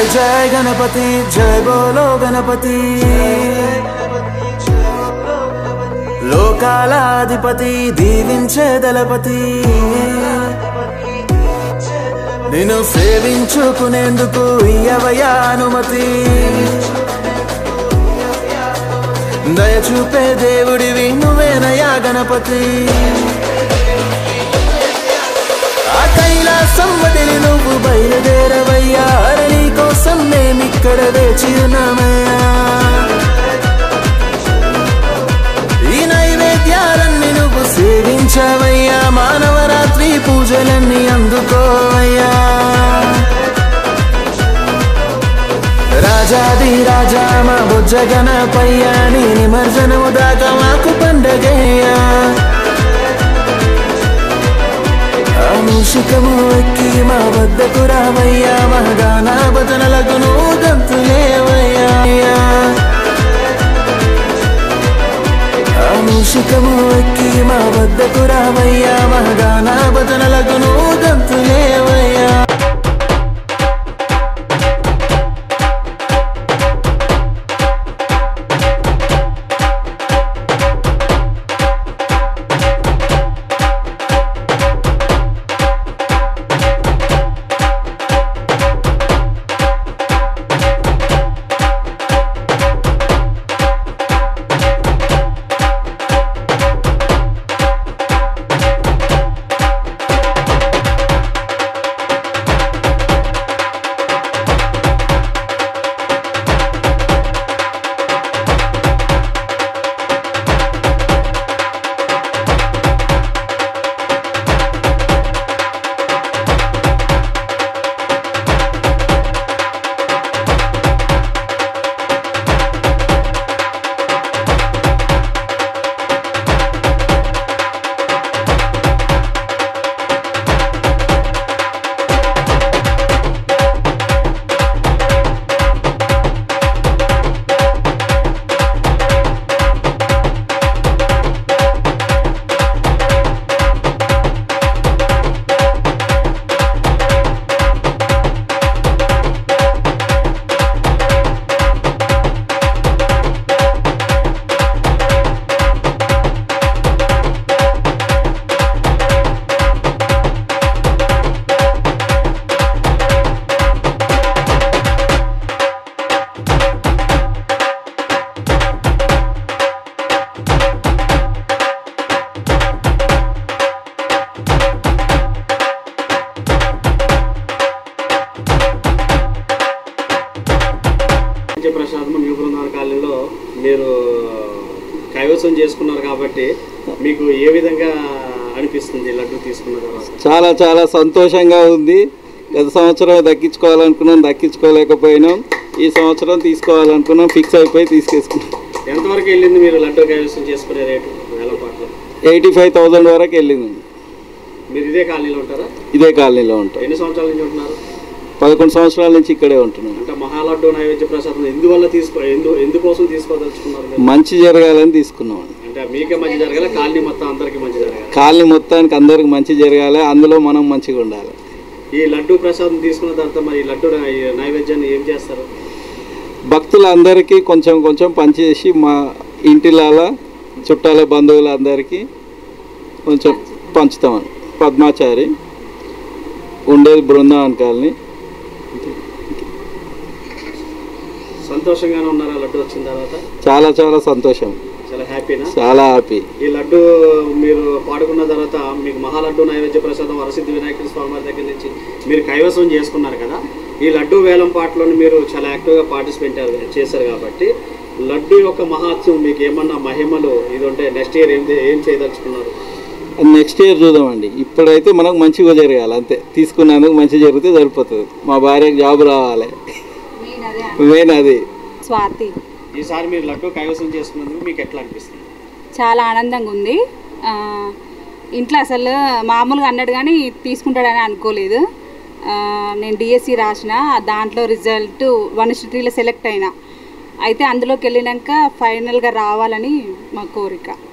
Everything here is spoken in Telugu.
జయ గణపతి జయ బోలో గణపతి లోకాలాధిపతి దీవించే దళపతి నేను సేవించుకునేందుకు ఇయ్యవయ్యా అనుమతి దయచూపే దేవుడివి నువ్వేనయా గణపతి ఆ కైలాసం వదిలి నువ్వు బయలుదేరవయ్యా అరణి కోసం మేమిక్కడ వేచి ఉన్నామయ్యా ఈ నైవేద్యాలన్నీ నువ్వు సేవించవయ్యా మానవరాత్రి పూజలన్నీ అందుకోవయ్యా రాజాది రాజా మా బుజ్జ గణపయ్యా నీ నిమజ్జనము దాకా మాకు పండగయ్యా మూషికము ఎక్కి మా వద్దకు రావయ్యా మా గానా బదనలకు నువ్వు గంతులేవయ్యా ఆ మూషికము ఎక్కి మా వద్దకు రావయ్యా మా గానా బదనలకు నువ్వు గంతులేవయ్యా ప్రసాదం న్యూ బృందావన కాలనీలో మీరు కైవసం చేసుకున్నారు కాబట్టి మీకు ఏ విధంగా అనిపిస్తుంది లడ్డు తీసుకున్న తర్వాత చాలా చాలా సంతోషంగా ఉంది గత సంవత్సరం దక్కించుకోవాలనుకున్నాం దక్కించుకోలేకపోయినాం ఈ సంవత్సరం తీసుకోవాలనుకున్నాం ఫిక్స్ అయిపోయి తీసుకేసుకున్నాం ఎంతవరకు వెళ్ళింది మీరు లడ్డు కైవసం చేసుకునే రేటు వేలపాట్లో ఎయిటీ ఫైవ్ థౌజండ్ వరకు వెళ్ళింది మీరు ఇదే కాలనీలో ఉంటారా ఇదే కాలనీలో ఉంటాం ఎన్ని సంవత్సరాల నుంచి ఉంటున్నారు పదకొండు సంవత్సరాల నుంచి ఇక్కడే ఉంటున్నాం అంటే మహాలడ్డు నైవేద్య ప్రసాదం ఎందువల్ల తీసుకో ఎందు ఎందుకోసం తీసుకోదలుచుకున్నారు మీరు? మంచి జరగాలని తీసుకున్నాం అంటే మీకే మంచి జరగాలి కాలనీ మొత్తం అందరికీ మంచి జరగాలి కాలనీ మొత్తానికి అందరికి మంచి జరగాలి అందులో మనం మంచిగా ఉండాలి ఈ లడ్డు ప్రసాదం తీసుకున్న తర్వాత మరి ఈ లడ్డు నై- ఈ నైవేద్యాన్ని ఏం చేస్తారు భక్తులందరికీ కొంచెం కొంచెం పనిచేసి మా ఇంటిలాల చుట్టాల బంధువులందరికీ కొంచెం పంచుతామని పద్మాచారి ఉండేది బృందావన్ కాలనీ సంతోషంగానే ఉన్నారా లడ్డు వచ్చిన తర్వాత చాలా చాలా సంతోషం చాలా హ్యాపీనా చాలా హ్యాపీ ఈ లడ్డు మీరు పాడుకున్న తర్వాత మీకు మహాలడ్డు నైవేద్య ప్రసాదం వరసిద్ధి వినాయకుడి స్వామి వారి దగ్గర నుంచి మీరు కైవసం చేసుకున్నారు కదా ఈ లడ్డు వేలం పాటలో మీరు చాలా యాక్టివ్గా పార్టిసిపేట్ చేశారు కాబట్టి లడ్డు యొక్క మహాత్మ్యం మీకు ఏమన్నా మహిమలు ఇది ఉంటే నెక్స్ట్ ఇయర్ ఏం ఏం చేయదలుచుకున్నారు నెక్స్ట్ ఇయర్ చూద్దామండి ఇప్పుడైతే మనకు మంచిగా జరగాలి అంతే తీసుకున్నందుకు మంచి జరిగితే సరిపోతుంది మా భార్యకు జాబ్ రావాలి మెయిన్ అది స్వాతి ఈసారి మీరు లడ్డు కైవసం చేసుకున్నందుకు మీకు ఎట్లా అనిపిస్తుంది చాలా ఆనందంగా ఉంది ఆ, ఇంట్లో అసలు మామూలుగా అన్నాడు కానీ తీసుకుంటాడని అనుకోలేదు ఆ, నేను డిఎస్సి రాసిన దాంట్లో రిజల్ట్ వన్ త్రీలో సెలెక్ట్ అయినా అయితే అందులోకి వెళ్ళినాక ఫైనల్గా రావాలని మా కోరిక